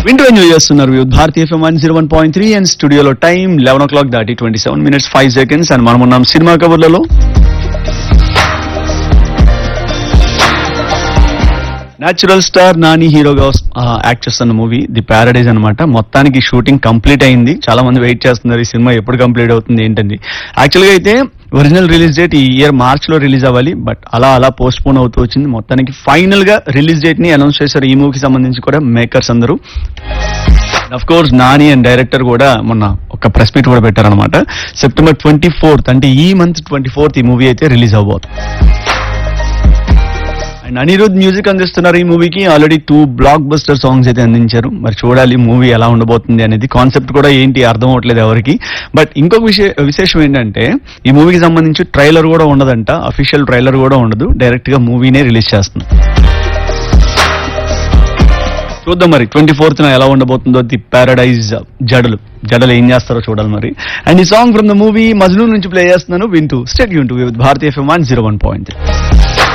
వింటూ ఎంజాయ్ చేస్తున్నారు with Bharatiya FM one zero one point three and స్టూడియోలో టైం లెవెన్ ఓ క్లాక్ దాటి twenty seven minutes five seconds and మనం ఉన్నాం cinema కబుర్లలో న్యాచురల్ స్టార్ నాని హీరోగా యాక్ట్ చేస్తున్న మూవీ ది ప్యారడైజ్ అన్నమాట మొత్తానికి షూటింగ్ కంప్లీట్ అయింది చాలా మంది వెయిట్ చేస్తున్నారు ఈ సినిమా ఎప్పుడు కంప్లీట్ అవుతుంది ఏంటండి యాక్చువల్ గా అయితే ఒరిజినల్ రిలీజ్ డేట్ ఈ ఇయర్ మార్చ్ లో రిలీజ్ అవ్వాలి బట్ అలా అలా పోస్ట్ పోన్ అవుతూ వచ్చింది మొత్తానికి ఫైనల్ గా రిలీజ్ డేట్ ని అనౌన్స్ చేశారు ఈ మూవీకి సంబంధించి కూడా మేకర్స్ అందరూ of course Nani and director కూడా మొన్న ఒక ప్రెస్ మీట్ కూడా పెట్టారనమాట సెప్టెంబర్ ట్వంటీ ఫోర్త్ అంటే ఈ మంత్ ట్వంటీ ఫోర్త్ ఈ మూవీ అయితే రిలీజ్ అవబోతుంది అండ్ అనిరుద్ మ్యూజిక్ అందిస్తున్నారు ఈ మూవీకి already two blockbuster songs అయితే అందించారు మరి చూడాలి మూవీ ఎలా ఉండబోతుంది అనేది కాన్సెప్ట్ కూడా ఏంటి అర్థం అవట్లేదు ఎవరికి బట్ ఇంకొక విషయ విశేషం ఏంటంటే ఈ మూవీకి సంబంధించి ట్రైలర్ కూడా ఉండదంట అఫీషియల్ ట్రైలర్ కూడా ఉండదు డైరెక్ట్ గా మూవీనే రిలీజ్ చేస్తుంది చూద్దాం మరి ట్వంటీ ఫోర్త్ ఎలా ఉండబోతుందో ది పారడైజ్ జడలు జడలు ఏం చేస్తారో చూడాలి మరి అండ్ ఈ song from the movie Majnu నుంచి ప్లే చేస్తున్నాను వింటూ స్టెట్ యూన్ to with Bharatiya FM one zero one point